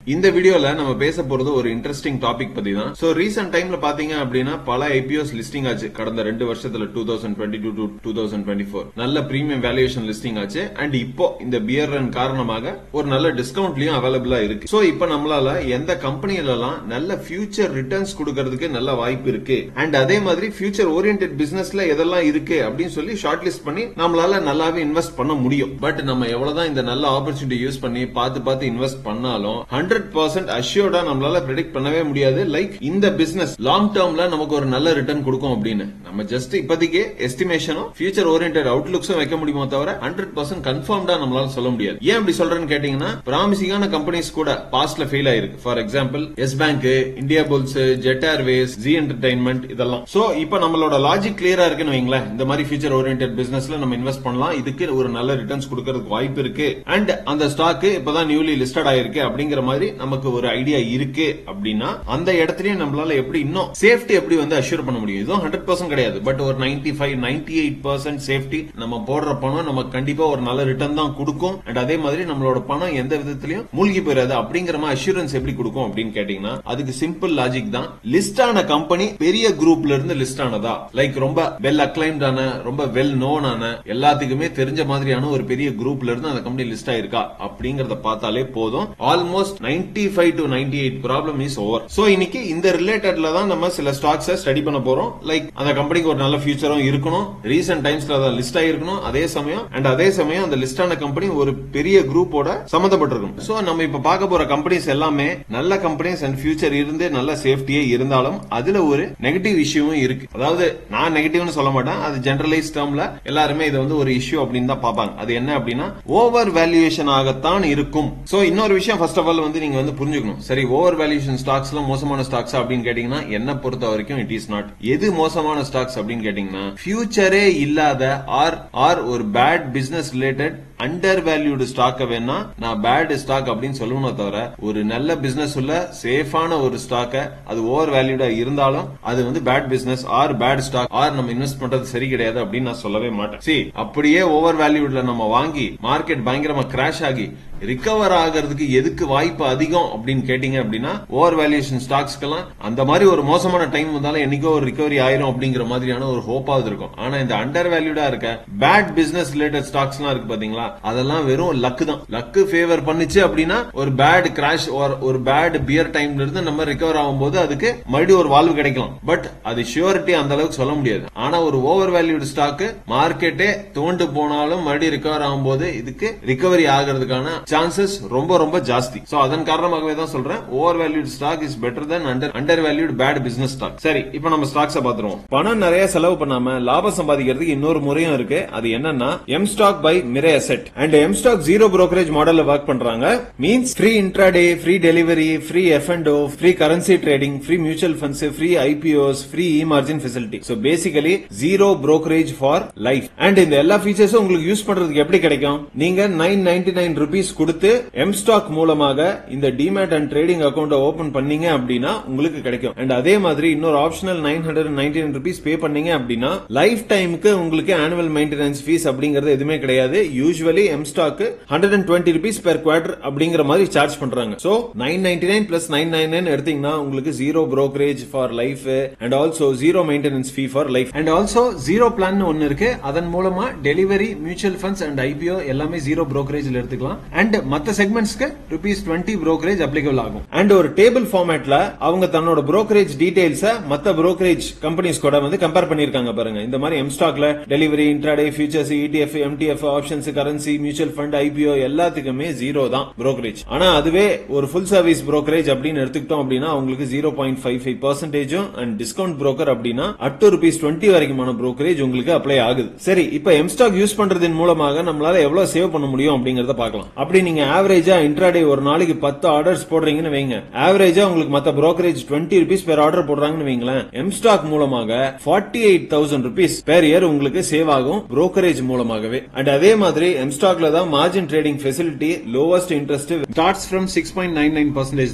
இந்த வீடியோல நம்ம பேச போறது ஒரு இன்ட்ரெஸ்டிங் டாபிக் பத்தி தான் சோ ரீசெண்ட் டைம்ல பாத்தீங்க அப்படின்னா பல ஐபிஓஸ் லிஸ்டிங் ஆச்சு கடந்த ரெண்டு வருஷத்துல two thousand twenty two two thousand twenty four நல்ல பிரீமியம் வேல்யூஷன் லிஸ்டிங் ஆச்சு அண்ட் இப்போ இந்த பியர் ரன் காரணமாக ஒரு நல்ல டிஸ்கவுண்ட்லயும் அவைலபிளா இருக்கு சோ இப்போ நம்மளால எந்த கம்பெனில எல்லாம் நல்ல ஃபியூச்சர் ரிட்டர்ன்ஸ் கொடுக்கறதுக்கு நல்ல வாய்ப்பு இருக்கு அண்ட் அதே மாதிரி ஃபியூச்சர் ஓரியன்ட் பிசினஸ்ல எதெல்லாம் இருக்கு அப்படின்னு சொல்லி ஷார்ட் லிஸ்ட் பண்ணி நம்மளால நல்லாவே இன்வெஸ்ட் பண்ண முடியும் பட் நம்ம எவ்வளவுதான் இந்த நல்ல ஆப்பர்ச்சுனிட்டி யூஸ் பண்ணி பார்த்து பார்த்து இன்வெஸ்ட் பண்ணாலும் ஹண்ட்ரட் பர்சன்ட் அஷ்யூர்டா நம்மளால ப்ரெடிக்ட் பண்ணவே முடியாது லைக் இந்த பிசினஸ் லாங் டேர்ம்ல நமக்கு ஒரு நல்ல ரிட்டர்ன் கொடுக்கும் அப்படின்னு நம்ம ஜஸ்ட் இப்போதைக்கு எஸ்டிமேஷனும் ஃபியூச்சர் ஓரியன்ட் அவுட்லுக்ஸும் வைக்க முடியுமோ தவிர ஹண்ட்ரட் பர்சன்ட் கன்ஃபார்ம்டா நம்மளால சொல்ல முடியாது ஏன் அப்படி சொல்றேன்னு கேட்டீங்கன்னா பிராமிசிங்கான கம்பெனிஸ் கூட பாஸ்ட்ல ஃபெயில் ஆயிருக்கு for example Yes Bank Indiabulls Jet Airways Zee entertainment இதெல்லாம் சோ இப்போ நம்மளோட லாஜிக் கிளியரா இருக்குன்னு வைங்களேன் இந்த மாதிரி ஃபியூச்சர் ஓரியன்ட் பிசினஸ்ல நம்ம இன்வெஸ்ட் பண்ணலாம் இதுக்கு ஒரு நல்ல ரிட்டர்ன்ஸ் கொடுக்கறதுக்கு வாய்ப்பு இருக்கு அண்ட் அந்த ஸ்டாக் இப்பதான் நியூலி லிஸ்டட் ஆயிருக்கு அப்படிங்கிற மாதிரி நமக்கு ஒரு ஐடியா இருக்கு அப்படின்னா அந்த இடத்துலயும் நம்மளால எப்படி இன்னும் சேஃப்டி எப்படி வந்து அஷ்யூர் பண்ண முடியும் இதுவும் ஹண்ட்ரட் பர்சன்ட் கிடையாது பட் ஒரு ninety five ninety eight percent safety நம்ம போடுற பணம் நமக்கு கண்டிப்பா ஒரு நல்ல ரிட்டர்ன் தான் கொடுக்கும் அண்ட் அதே மாதிரி நம்மளோட பணம் எந்த விதத்திலையும் மூழ்கி போயிடாது அப்படிங்கிற மாதிரி அஷூரன்ஸ் எப்படி கொடுக்கும் அப்படின்னு கேட்டீங்கன்னா அதுக்கு சிம்பிள் லாஜிக் தான் லிஸ்ட் ஆன கம்பெனி பெரிய குரூப்ல இருந்து லிஸ்ட் ஆனதா லைக் ரொம்ப வெல் அக்ளைம்ட் ஆன ரொம்ப வெல் நோன் ஆன எல்லாத்துக்குமே தெரிஞ்ச மாதிரியான ஒரு பெரிய குரூப்ல இருந்து அந்த கம்பெனி லிஸ்ட் ஆயிருக்கா அப்படிங்கறத பார்த்தாலே போதும் almost ninety five to ninety eight problem is over so இன்னைக்கு இந்த ரிலேட்டட்ல தான் நம்ம சில ஸ்டாக்ஸ் ஸ்டடி பண்ண போறோம் லைக் அந்த கம்பெனிக்கு ஒரு நல்ல ஃபியூச்சரும் இருக்கணும் ரீசெண்ட் டைம்ஸ்ல அதை லிஸ்ட் ஆயிருக்கணும் அதே சமயம் அண்ட் அதே சமயம் அந்த லிஸ்ட் ஆன கம்பெனி ஒரு பெரிய குரூப்போட சம்மந்தப்பட்டிருக்கணும் சோ நம்ம இப்ப பார்க்க போற கம்பெனிஸ் எல்லாமே நல்ல கம்பெனிஸ் அண்ட் ஃபியூச்சர் இருந்து நல்ல சேஃப்டியே இருந்தாலும் அதுல ஒரு நெகட்டிவ் இஷ்யூவும் இருக்கு அதாவது நான் நெகட்டிவ்னு சொல்ல மாட்டேன் அது ஜெனரலைஸ் டேர்ம்ல எல்லாருமே இதை வந்து ஒரு இஷ்யூ அப்படின்னு தான் பார்ப்பாங்க அது என்ன அப்படின்னா ஓவர் வேல்யூவேஷன் ஆகத்தான் இருக்கும் சோ இன்னொரு விஷயம் ஃபர்ஸ்ட் ஆஃப் ஆல் வந்து நீங்க வந்து புரிஞ்சுக்கணும் சரி ஓவர் வேல்யூஷன் ஸ்டாக்ஸ் எல்லாம் மோசமான ஸ்டாக்ஸ் அப்படின்னு கேட்டீங்கன்னா என்ன பொறுத்த வரைக்கும் இட் இஸ் நாட் எது மோசமான ஸ்டாக்ஸ் அப்படின்னு கேட்டீங்கன்னா ஃபியூச்சரே இல்லாத ஆர் ஆர் ஒரு bad business related under valued ஸ்டாக்க வேணா நான் பேட் ஸ்டாக் அப்படின்னு சொல்லணும் தவிர ஒரு நல்ல பிசினஸ் உள்ள சேஃபான ஒரு ஸ்டாக்க அது ஓவர் வேல்யூடா இருந்தாலும் அது வந்து bad business or bad stock or நம்ம இன்வெஸ்ட் பண்றது சரி கிடையாது அப்படின்னு நான் சொல்லவே மாட்டேன் சி அப்படியே ஓவர் வேல்யூட்ல நம்ம வாங்கி மார்க்கெட் பயங்கரமா கிராஷ் ஆகி ரிகவர் ஆகிறதுக்கு எதுக்கு வாய்ப்பு அதிகம் அப்படின்னு கேட்டீங்க அப்படின்னா ஓவர் வேல்யூஷன் ஸ்டாக்ஸ்க்கெல்லாம் அந்த மாதிரி ஒரு மோசமான டைம் வந்தாலும் என்னைக்கோ ஒரு ரிகவரி ஆயிரும் அப்படிங்கிற மாதிரியான ஒரு ஹோப்பாவது இருக்கும் ஆனா இந்த அண்டர் வேல்யூடா இருக்க பேட் பிசினஸ் ரிலேட்டட் ஸ்டாக்ஸ் எல்லாம் இருக்கு பாத்தீங்களா அதெல்லாம் வெறும் லக்கு தான் லக்கு ஃபேவர் பண்ணுச்சு அப்படின்னா ஒரு பேட் கிராஷ் ஒரு பேட் பியர் டைம்ல இருந்து நம்ம ரிகவர் ஆகும்போது அதுக்கு மறுபடியும் ஒரு வாழ்வு கிடைக்கலாம் பட் அது ஷியூரிட்டி அந்த அளவுக்கு சொல்ல முடியாது ஆனா ஒரு ஓவர் வேல்யூடு ஸ்டாக் மார்க்கெட்டே தோண்டு போனாலும் மறுபடியும் ரிகவர் ஆகும்போது இதுக்கு ரிகவரி ஆகிறதுக்கான சான்சஸ் ரொம்ப ரொம்ப ஜாஸ்தி சோ அதன் காரணமாகவே தான் சொல்றேன் over valued stock is better than under under valued bad business stock சரி இப்போ நம்ம ஸ்டாக்ஸ் பாத்துருவோம் பணம் நிறைய செலவு பண்ணாம லாபம் சம்பாதிக்கிறதுக்கு இன்னொரு முறையும் இருக்கு அது என்னன்னா M stock by Mirae asset and M stock zero brokerage மாடல்ல ஒர்க் பண்றாங்க means free intraday free delivery free F and free currency trading free mutual funds free IPOs free e margin facility so basically zero brokerage for life and இந்த எல்லா ஃபீச்சர்ஸும் உங்களுக்கு use பண்றதுக்கு எப்படி கிடைக்கும் நீங்க நைன் நைன்டி நைன் ருபீஸ் கொடுத்து M stock மூலமாக இந்த demat and trading account open பண்ணீங்க அப்படின்னா உங்களுக்கு கிடைக்கும் அண்ட் அதே மாதிரி இன்னொரு optional nine hundred ninety nine rupees pay பண்ணீங்க அப்படின்னா லைஃப் டைமுக்கு உங்களுக்கு ஆனுவல் மெயின்டெனன்ஸ் ஃபீஸ் அப்படிங்கிறது எதுவுமே கிடையாது usually M stock hundred and twenty rupees per quarter அப்படிங்கிற மாதிரி சார்ஜ் பண்றாங்க so nine ninety nine plus nine nine nine எடுத்தீங்கன்னா உங்களுக்கு zero brokerage for life and also zero maintenance fee for life and also zero plan ஒன்னு இருக்கு அதன் மூலமா delivery mutual funds and IPO எல்லாமே ஜீரோ brokerage எடுத்துக்கலாம் and மத்த செக்மெண்ட்ஸ்க்கு ருபீஸ் டுவெண்ட்டி brokerage அப்ளிகபிள் ஆகும் அண்ட் ஒரு டேபிள் ஃபார்மேட்ல அவங்க தன்னோட brokerage டீடைல்ஸ் மத்த brokerage கம்பெனிஸ் கூட வந்து கம்பேர் பண்ணிருக்காங்க பாருங்க இந்த மாதிரி எம் ஸ்டாக்ல delivery intraday futures ETF MTF options currency mutual fund IPO எல்லாத்துக்குமே ஜீரோ தான் brokerage ஆனா அதுவே ஒரு ஃபுல் சர்வீஸ் brokerage அப்படின்னு எடுத்துக்கிட்டோம் அப்படின்னா அவங்களுக்கு ஜீரோ பாயிண்ட் ஃபைவ் ஃபைவ் பர்சன்டேஜும் அண்ட் டிஸ்கவுண்ட் புரோக்கர் அப்படின்னா அப் டு ருபீஸ் டுவெண்ட்டி வரைக்குமான brokerage உங்களுக்கு அப்ளை ஆகுது சரி இப்ப எம் ஸ்டாக் யூஸ் பண்றதன் மூலமாக நம்மளால எவ்வளவு சேவ் பண்ண முடியும் அப்படிங்கறத பார்க்கலாம் அப்படி நீங்க ஆவரேஜா இன்ட்ராடே ஒரு நாளைக்கு பத்து ஆர்டர்ஸ் போடுறீங்கன்னு வைங்க ஆவரேஜா உங்களுக்கு மத்த brokerage twenty rupees per order போடுறாங்கன்னு வைங்களேன் எம் ஸ்டாக் மூலமாக forty eight thousand rupees per year உங்களுக்கு சேவ் ஆகும் brokerage மூலமாகவே அண்ட் அதே மாதிரி எம் ஸ்டாக்ல தான் margin trading facility lowest interest starts from six point nine nine percentage தான்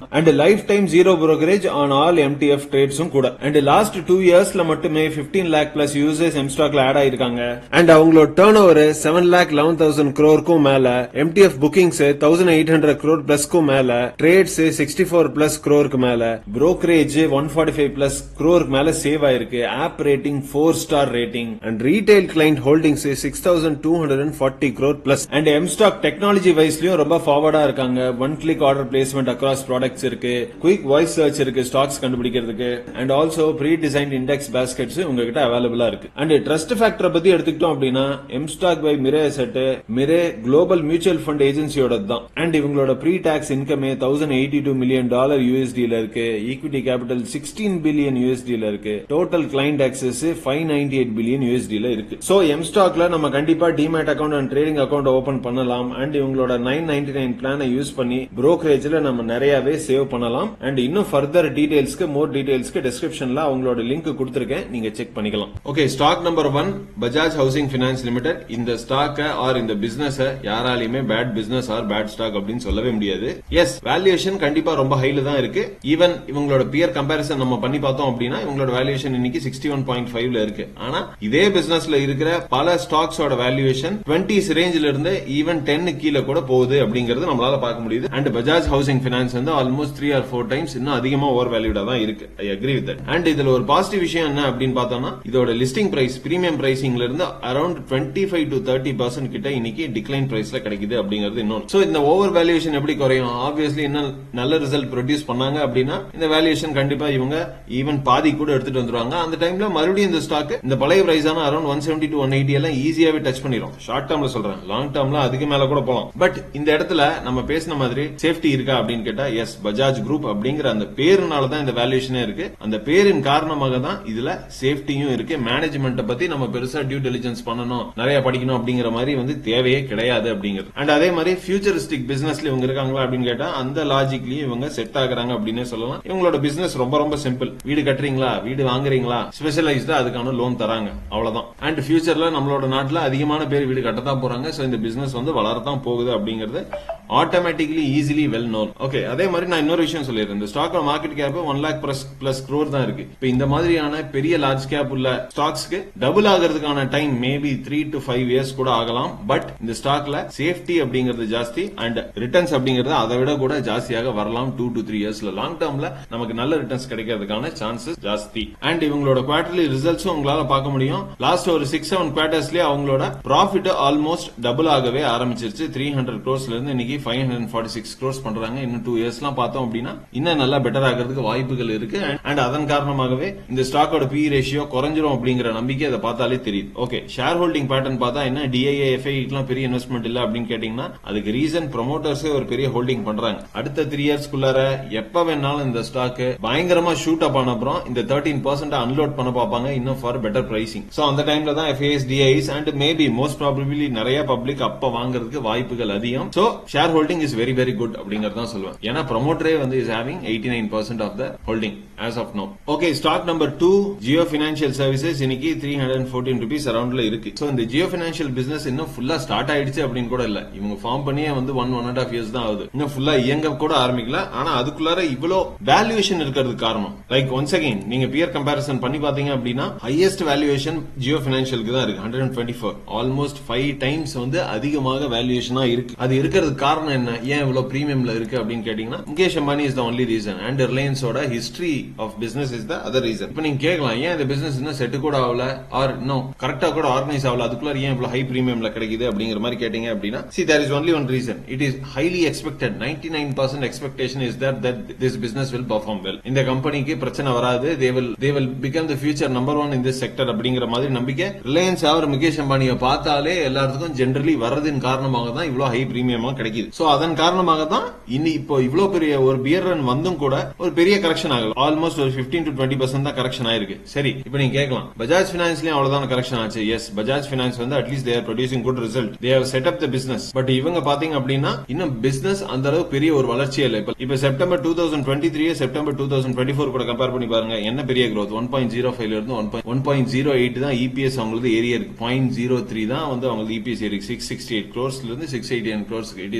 and lifetime zero brokerage on all MTF ட்ரேட்ஸும் கூட அண்ட் லாஸ்ட் டூ இயர்ஸ்ல மட்டுமே 15 லேக் பிளஸ் யூசர்ஸ் எம்ஸ்டாக்ல ஆட் ஆயிருக்காங்க அண்ட் அவங்களோட turnover seven lakh eleven thousand க்ரோருக்கும் மேல MTF bookings thousand eight hundred crore பிளஸ்க்கும் மேல ட்ரேட்ஸ் சிக்ஸ்டி ஃபோர் பிளஸ் க்ரோருக்கு மேல brokerage one forty five plus க்ரோருக்கு மேல சேவ் ஆயிருக்கு app rating four star rating and retail client holdings six thousand two hundred and forty crore plus and m stock technology வைஸ்லயும் ரொம்ப ஃபார்வர்டா இருக்காங்க one click order placement across products இருக்கு quick voice search இருக்கு stocks கண்டுபிடிக்கிறதுக்கு and also pre design index baskets உங்ககிட்ட அவைலபிளா இருக்கு அண்ட் ட்ரஸ்ட் ஃபேக்டரை பத்தி எடுத்துக்கிட்டோம் அப்படின்னா m stock by Mirae asset Mirae global mutual fund ஏஜென்சியோட தான் அண்ட் இவங்களோட ப்ரீ டாக்ஸ் இன்கமே thousand eighty two million dollar யூஎஸ்டில இருக்கு ஈக்விட்டி கேபிட்டல் சிக்ஸ்டீன் பில்லியன் யூஎஸ்டில இருக்கு total client access five ninety eight billion யூஎஸ்டில இருக்கு சோ எம்ஸ்டாக்ல நம்ம கண்டிப்பா demat account and trading account open பண்ணலாம் அண்ட் இவங்களோட நைன் நைன்டி நைன் பிளானை யூஸ் பண்ணி brokerage-ல நம்ம நிறையவே சேவ் பண்ணலாம் அண்ட் இன்னும் ஃபர்தர் டீடைல்ஸ்க்கு மோர் டீடைல்ஸ்க்கு டிஸ்கிரிப்ஷன்ல அவங்களோட லிங்க் கொடுத்திருக்கேன் நீங்க செக் பண்ணிக்கலாம் okay stock number one Bajaj housing finance limited இந்த ஸ்டாக்க ஆர் இந்த பிசினஸ் யாராலையுமே bad business or bad stock அப்படின்னு சொல்லவே முடியாது எஸ் வேல்யூஷன் கண்டிப்பா ரொம்ப ஹைல தான் இருக்கு ஈவன் இவங்களோட பியர் கம்பேரிசன் நம்ம பண்ணி பார்த்தோம் அப்படின்னா இவங்களோட வேல்யூஷன் இன்னைக்கு சிக்ஸ்டி ஒன் பாயிண்ட் ஃபைவ்ல இருக்கு ஆனா இதே பிசினஸ்ல இருக்கிற பல ஸ்டாக்ஸோட வேல்யூவேஷன் டுவெண்ட்டிஸ் ரேஞ்சில இருந்து ஈவன் டென் கீழே கூட போகுது அப்படிங்கறது நம்மளால பார்க்க முடியுது அண்ட் பஜாஜ் ஹவுசிங் பினான்ஸ் வந்து almost three or four times இன்னும் அதிகமா ஓவர் வேல்யூடா தான் இருக்கு I agree with that and இதுல ஒரு பாசிட்டிவ் விஷயம் என்ன அப்படின்னு பார்த்தோம்னா இதோட லிஸ்டிங் பிரைஸ் பிரீமியம் பிரைசிங்ல இருந்து around twenty five to thirty percent கிட்ட இன்னைக்கு டிக்ளைன் பிரைஸ்ல கிடைக்குது அப்படிங்கிறது இன்னொன்று சோ இந்த ஓவர் வேல்யூவேஷன் எப்படி குறையும் ஆப்வியஸ்லி இன்னும் நல்ல ரிசல்ட் ப்ரொடியூஸ் பண்ணாங்க அப்படின்னா இந்த வேல்யூவேஷன் கண்டிப்பா இவங்க ஈவன் பாதி கூட எடுத்துட்டு வந்துருவாங்க அந்த டைம்ல மறுபடியும் இந்த ஸ்டாக் இந்த பழைய பிரைஸான around one seventy to one eighty எல்லாம் ஈஸியாவே டச் பண்ணிடும் ஷார்ட் டேர்ம்ல சொல்றேன் லாங் டேர்ம்ல அதுக்கு மேல கூட போலாம் பட் இந்த இடத்துல நம்ம பேசின மாதிரி சேஃப்டி இருக்கா அப்படின்னு கேட்டா எஸ் பஜாஜ் குரூப் அப்படிங்கிற அந்த பேருனால தான் இந்த வேல்யூஷனே இருக்கு அந்த பேரின் காரணமாக தான் இதுல சேஃப்டியும் இருக்கு மேனேஜ்மெண்ட்டை பத்தி நம்ம பெருசா டியூ டெலிஜென்ஸ் பண்ணணும் நிறைய படிக்கணும் அப்படிங்கிற மாதிரி வந்து தேவையே கிடையாது அப்படிங்கிறது அண்ட் அதே மாதிரி ஃபியூச்சரிஸ்டிக் பிசினஸ்ல இவங்க இருக்காங்களா அப்படின்னு கேட்டா அந்த லாஜிக்லயும் இவங்க செட் ஆகுறாங்க அப்படின்னே சொல்லலாம் இவங்களோட பிசினஸ் ரொம்ப ரொம்ப சிம்பிள் வீடு கட்டுறீங்களா வீடு வாங்குறீங்களா ஸ்பெஷலைஸ்டா அதுக்கான லோன் தராங்க அவ்வளவுதான் அண்ட் ஃபியூச்சர்ல நம்மளோட நாட்டுல அதிகமான பேர் வீடு கட்டத்தான் போறாங்க சோ இந்த பிசினஸ் வந்து வளரத்தான் போகுது அப்படிங்கிறது automatically easily well known okay அதே மாதிரி நான் இன்னொரு விஷயம் சொல்லிடுறேன் இந்த stock market cap one lakh plus plus crore தான் இருக்கு இப்போ இந்த மாதிரியான பெரிய லார்ஜ் கேப் உள்ள ஸ்டாக்ஸ்க்கு டபுள் ஆகிறதுக்கான time maybe three to five years கூட ஆகலாம் பட் இந்த ஸ்டாக்ல சேஃப்டி அப்படிங்கிறது ஜாஸ்தி அண்ட் ரிட்டர்ன்ஸ் அப்படிங்கிறது அதை விட கூட ஜாஸ்தியாக வரலாம் டூ டு த்ரீ இயர்ஸ்ல லாங் டேர்ம்ல நமக்கு நல்ல ரிட்டர்ன்ஸ் கிடைக்கிறதுக்கான சான்சஸ் ஜாஸ்தி அண்ட் இவங்களோட குவார்டர்லி ரிசல்ட்ஸும் உங்களால பார்க்க முடியும் லாஸ்ட் ஒரு சிக்ஸ் செவன் குவார்டர்ஸ்லயே அவங்களோட ப்ராஃபிட் ஆல்மோஸ்ட் டபுள் ஆகவே ஆரம்பிச்சிருச்சு த்ரீ ஹண்ட்ரட் க்ரோஸ்ல இருந்து இன்னைக்கு five hundred forty six crores பண்றாங்க இன்னும் டூ இயர்ஸ்லாம் பார்த்தோம் அப்படின்னா இன்னும் நல்லா பெட்டர் ஆகிறதுக்கு வாய்ப்புகள் இருக்கு அண்ட் அதன் காரணமாகவே இந்த ஸ்டாக்கோட பி ரேஷியோ குறைஞ்சிரும் அப்படிங்கிற நம்பிக்கை அதை பார்த்தாலே தெரியுது ஓகே ஷேர் ஹோல்டிங் பேட்டர்ன் பார்த்தா என்ன டிஐஏ எஃப்ஐ எல்லாம் பெரிய இன்வெஸ்ட்மெண்ட் இல்ல அப்படின்னு கேட்டீங்கன்னா அதுக்கு ரீசன் ப்ரொமோட்டர்ஸே ஒரு பெரிய ஹோல்டிங் பண்றாங்க அடுத்த த்ரீ இயர்ஸ்க்குள்ளார எப்ப வேணாலும் இந்த ஸ்டாக் பயங்கரமா ஷூட் அப் ஆன அப்புறம் இந்த தேர்ட்டீன் பர்சன்ட் அன்லோட் பண்ண பார்ப்பாங்க இன்னும் ஃபார் பெட்டர் பிரைசிங் சோ அந்த டைம்ல தான் FIIs DIIs and maybe most probably நிறைய பப்ளிக் அப்ப வாங்குறதுக்கு வாய்ப்புகள் அதிகம் so shareholding is very very good அப்படிங்கறத சொல்லுவேன் ஏன்னா ப்ரொமோட்டரே வந்து is having eighty nine percent of the holding as of now okay stock number two Jio financial services இன்னைக்கு த்ரீ ஹண்ட்ரட் ஃபோர்டீன் ருபீஸ் அரௌண்ட்ல இருக்கு சோ இந்த ஜியோ பினான்சியல் பிசினஸ் இன்னும் ஃபுல்லா ஸ்டார்ட் ஆயிடுச்சு அப்படின்னு கூட இல்ல இவங்க ஃபார்ம் பண்ணியே வந்து one one and half years தான் ஆகுது இன்னும் ஃபுல்லா இயங்க கூட ஆரம்பிக்கல ஆனா அதுக்குள்ளார இவ்வளோ வேல்யூவேஷன் இருக்கிறதுக்கு காரணம் லைக் ஒன்ஸ் அகைன் நீங்க பியர் கம்பேரிசன் பண்ணி பாத்தீங்க அப்படின்னா ஹையஸ்ட் வேல்யூவேஷன் ஜியோ பினான்சியலுக்கு தான் இருக்கு hundred twenty four almost five times வந்து அதிகமாக வேல்யூவேஷனா இருக்கு அது இருக்கிறதுக்கு காரணம் என்ன ஏன் இவ்வளவு பிரீமியம்ல இருக்கு அப்படின்னு கேட்டீங்கன்னா Mukesh Ambani is the only reason and ரிலையன்ஸோட history of business is the other reason இப்போ நீங்க கேட்கலாம் ஏன் இந்த பிசினஸ் இன்னும் செட்டு கூட ஆகல ஆர் இன்னும் கரெக்டா கூட ஆர்கனைஸ் ஆகல அதுக்குள்ள ஏன் இவ்வளவு ஹை பிரீமியம்ல கிடைக்குது அப்படிங்கிற மாதிரி கேட்டீங்க அப்படின்னா see there is only one reason it is highly expected ninety nine percent expectation is that that this business will perform well இந்த கம்பெனிக்கு பிரச்சனை வராது they will they will become the future number one in this sector அப்படிங்கிற மாதிரி நம்பிக்கை Reliance அவர் முகேஷ் அம்பானியை பார்த்தாலே எல்லாத்துக்கும் generally வரதின் காரணமாக தான் இவ்வளவு ஹை பிரீமியமா கிடைக்குது சோ அதன் காரணமாக தான் இன்னி இப்போ இவ்வளவு பெரிய ஒரு பியர் ரன் வந்தும் கூட ஒரு பெரிய கரெக்ஷன் ஆகல ஆல்மோஸ்ட் ஒரு பிப்டீன் டு டுவெண்ட்டி பர்சன்ட் தான் கரெக்ஷன் ஆயிருக்கு சரி இப்போ நீங்க கேட்கலாம் பஜாஜ் பினான்ஸ்லயும் அவ்வளவுதான் கரெக்ஷன் ஆச்சு எஸ் பஜாஜ் பினான்ஸ் வந்து at least there producing good result they have set up the business but இவங்க பாத்தீங்க அப்படின்னா இன்னும் பிசினஸ் அந்த அளவு பெரிய ஒரு வளர்ச்சியே இல்லை இப்ப இப்ப September two thousand twenty three September two thousand twenty four கூட கம்பேர் பண்ணி பாருங்க என்ன பெரிய growth ஒன் பாயிண்ட் ஜீரோ ஃபைவ்ல இருந்து one point one point zero eight தான் இபிஎஸ் அவங்களுக்கு ஏரியா இருக்கு பாயிண்ட் ஜீரோ த்ரீ தான் வந்து அவங்களுக்கு EPS area six sixty eight க்ரோர்ஸ்ல இருந்து six eighty nine crores it is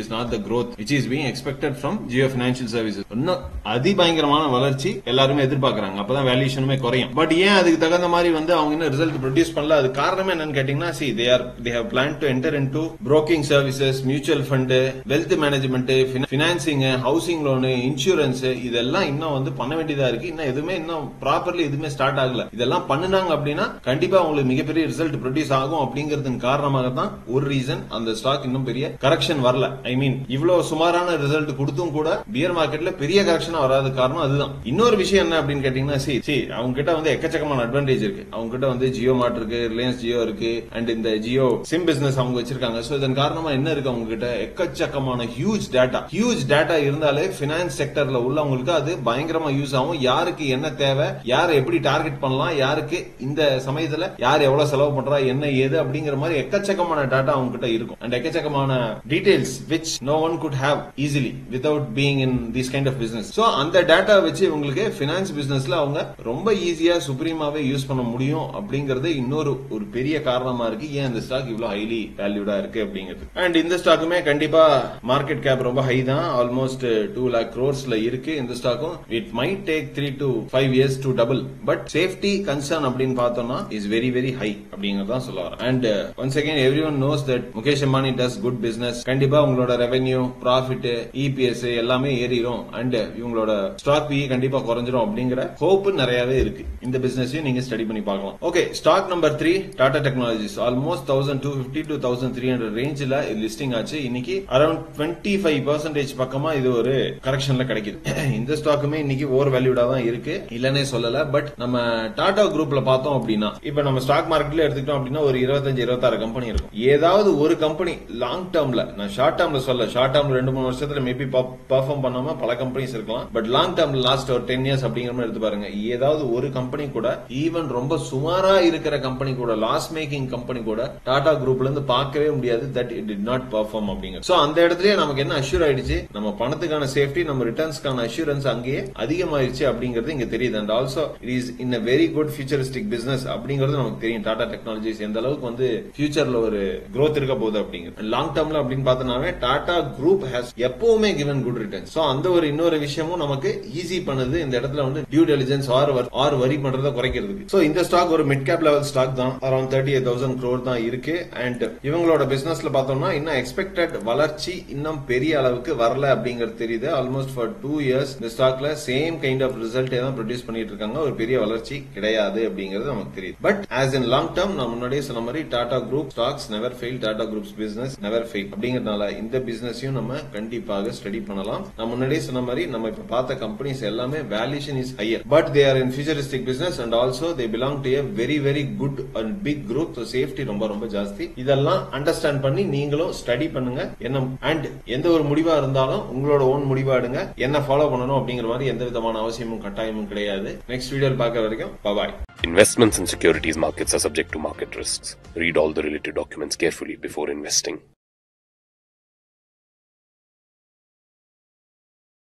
is not the growth which is being expected from Jio financial services இன்னும் அதிபயங்கரமான வளர்ச்சி எல்லாருமே எதிர்பார்க்கறாங்க அப்பதான் வேல்யூஷனுமே குறையும் பட் ஏன் அதுக்கு தகுந்த மாதிரி வந்து அவங்க இன்னும் ரிசல்ட் ப்ரொடியூஸ் பண்ணல அது காரணமே என்னன்னு கேட்டீங்கன்னா see they are they have plan to enter into broking services mutual fund wealth management financing housing loan insurance இதெல்லாம் இன்னும் வந்து பண்ண வேண்டியதா இருக்கு இன்னும் எதுவுமே இன்னும் ப்ராப்பர்லி எதுவுமே ஸ்டார்ட் ஆகல இதெல்லாம் பண்ணுனாங்க அப்படின்னா கண்டிப்பா உங்களுக்கு மிகப்பெரிய ரிசல்ட் ப்ரொடியூஸ் ஆகும் அப்படிங்கறதன் காரணமாக தான் ஒரு ரீசன் அந்த ஸ்டாக் இன்னும் பெரிய கரெக்ஷன் வரல ஐ மீன் இவ்வளவு சுமாரான ரிசல்ட் கொடுத்தும் கூட பியர் மார்க்கெட்ல பெரிய கரெக்ஷனா வராத காரணம் அதுதான் இன்னொரு விஷயம் என்ன அப்படின்னு கேட்டீங்கன்னா சி சி அவங்க கிட்ட வந்து எக்கச்சக்கமான அட்வான்டேஜ் இருக்கு அவங்க கிட்ட வந்து ஜியோ மார்ட் இருக்கு ரிலையன்ஸ் ஜியோ இருக்கு அண்ட் இந்த ஜியோ சிம் பிசினஸ் அவங்க வச்சிருக்காங்க சோ இதன் காரணமா என்ன இருக்கு அவங்க கிட்ட எக்கச்சக்கமான ஹியூஜ் டேட்டா ஹியூஜ் டேட்டா இருந்தாலே பினான்ஸ் செக்டர்ல உள்ளவங்களுக்கு அது பயங்கரமா யூஸ் ஆகும் யாருக்கு என்ன தேவை யாரை எப்படி டார்கெட் பண்ணலாம் யாருக்கு இந்த சமயத்துல யார் எவ்வளவு செலவு பண்றா என்ன ஏது அப்படிங்கிற மாதிரி எக்கச்சக்கமான டேட்டா அவங்க கிட்ட இருக்கும் அண்ட் எக்கச்சக்கமான details which no one could have easily without being in this kind of business so அந்த டேட்டா வச்சு உங்களுக்கு பினான்ஸ் பிசினஸ்ல அவங்க ரொம்ப ஈஸியா சுப்ரீமாவே யூஸ் பண்ண முடியும் அப்படிங்கறது இன்னொரு ஒரு பெரிய காரணமா இருக்கு ஏன் இந்த ஸ்டாக் இவ்வளவு ஹைலி வேல்யூடா இருக்கு அப்படிங்கிறது அண்ட் இந்த ஸ்டாக்குமே கண்டிப்பா மார்க்கெட் கேப் ரொம்ப ஹை தான் ஆல்மோஸ்ட் டூ லேக் க்ரோர்ஸ்ல இருக்கு இந்த ஸ்டாக்கும் it might take three to five years to double but safety concern அப்படின்னு பார்த்தோம்னா இஸ் வெரி வெரி ஹை அப்படிங்கறதான் சொல்ல வரேன் and once again everyone knows that Mukesh Ambani does good business கண்டிப்பா உங்களோட ரெவென்யூ ப்ராஃபிட் இபிஎஸ் எல்லாமே ஏறிடும் அண்ட் இவங்களோட ஸ்டாக் பி கண்டிப்பா குறைஞ்சிரும் அப்படிங்கிற ஹோப் நிறையவே இருக்கு இந்த பிசினஸையும் நீங்க ஸ்டடி பண்ணி பார்க்கலாம் okay stock number three Tata technologies almost thousand two fifty two thousand three hundred ரேஞ்சில் லிஸ்டிங் ஆச்சு இன்னைக்கு அரௌண்ட் டுவெண்ட்டி ஃபைவ் பர்சன்டேஜ் பக்கமா இது ஒரு கரெக்ஷன்ல கிடைக்குது இந்த ஸ்டாக்குமே இன்னைக்கு ஓவர் வேல்யூடா தான் இருக்கு இல்லனே சொல்லல பட் நம்ம டாடா குரூப்ல பார்த்தோம் அப்படின்னா இப்ப நம்ம ஸ்டாக் மார்க்கெட்ல எடுத்துக்கிட்டோம் அப்படின்னா ஒரு இருபத்தஞ்சு இருபத்தாறு கம்பெனி இருக்கும் ஏதாவது ஒரு கம்பெனி லாங் டேர்ம்ல நான் ஷார்ட் டேர்ம்ல சொல்ல ஷார்ட் டேர்ம்ல ரெண்டு மூணு வருஷத்துல மேபி பர்ஃபார்ம் பண்ணாம பல கம்பெனிஸ் இருக்கலாம் பட் லாங் டேர்ம்ல லாஸ்ட் ஒரு டென் இயர்ஸ் அப்படிங்கிற மாதிரி எடுத்து பாருங்க ஏதாவது ஒரு கம்பெனி கூட ஈவன் ரொம்ப சுமாரா இருக்கிற கம்பெனி கூட லாஸ் மேக்கிங் கம்பெனி கூட டாடா குரூப்ல இருந்து பார்க்கவே முடியாது that it did not perform அப்படிங்கிற சோ அந்த இடத்துலயே நமக்கு என்ன அஷ்யூர் ஆயிடுச்சு நம்ம பணத்துக்கான சேஃப்டி நம்ம ரிட்டர்ன்ஸ்க்கான அஷ்யூரன்ஸ் அங்கேயே அதிகமாயிருச்சு அப்படிங்கிறது இங்க தெரியுது and also it is in a very good futuristic business அப்படிங்கிறது நமக்கு தெரியும் டாடா டெக்னாலஜிஸ் எந்த அளவுக்கு வந்து ஃபியூச்சர்ல ஒரு growth இருக்க போகுது அப்படிங்கிறது லாங் டேர்ம்ல அப்படின்னு பார்த்தோம்னாவே டாடா குரூப் ஹேஸ் எப்பவுமே கிவன் குட் ரிட்டர்ன் சோ அந்த ஒரு இன்னொரு விஷயமும் நமக்கு ஈஸி பண்ணுது இந்த இடத்துல வந்து டியூ டெலிஜென்ஸ் ஆர் ஆர் வரி பண்றதை குறைக்கிறதுக்கு சோ இந்த ஸ்டாக் ஒரு மிட் கேப் லெவல் ஸ்டாக் தான் around thirty eight thousand crore தான் இருக்கு அண்ட் இவங்களோட பிசினஸ்ல பார்த்தோம்னா இன்னும் எக்ஸ்பெக்டட் வளர்ச்சி இன்னும் பெரிய அளவுக்கு வரல அப்படிங்கிறது தெரியுது ஆல்மோஸ்ட் ஃபார் டூ இயர்ஸ் இந்த ஸ்டாக்ல சேம் கைண்ட் ஆஃப் ரிசல்ட் தான் ப்ரொடியூஸ் பண்ணிட்டு இருக்காங்க ஒரு பெரிய வளர்ச்சி கிடையாது அப்படிங்கிறது நமக்கு தெரியுது but as in long term நான் முன்னாடியே சொன்ன மாதிரி Tata group stocks never fail Tata groups business never fail அப்படிங்கறதுனால இந்த பிசினஸையும் நம்ம கண்டிப்பாக ஸ்டடி பண்ணலாம் நான் முன்னாடியே சொன்ன மாதிரி நம்ம இப்ப பார்த்த கம்பெனிஸ் எல்லாமே valuation is higher but they are in futuristic business and also they belong to a very very good and big group so safety ரொம்ப ரொம்ப ஜாஸ்தி இதெல்லாம் அண்டர்ஸ்டாண்ட் பண்ணி நீங்களும் ஸ்டடி பண்ணுங்க என்ன அண்ட் எந்த ஒரு முடிவா இருந்தாலும் உங்களோட ஓன் முடிவா எடுங்க என்ன ஃபாலோ பண்ணணும் அப்படிங்கிற மாதிரி எந்த விதமான அவசியமும் கட்டாயமும் கிடையாது நெக்ஸ்ட் வீடியோவில் பார்க்க வரைக்கும் பாய் Investments in securities markets are subject to market risks. Read all the related documents carefully before investing.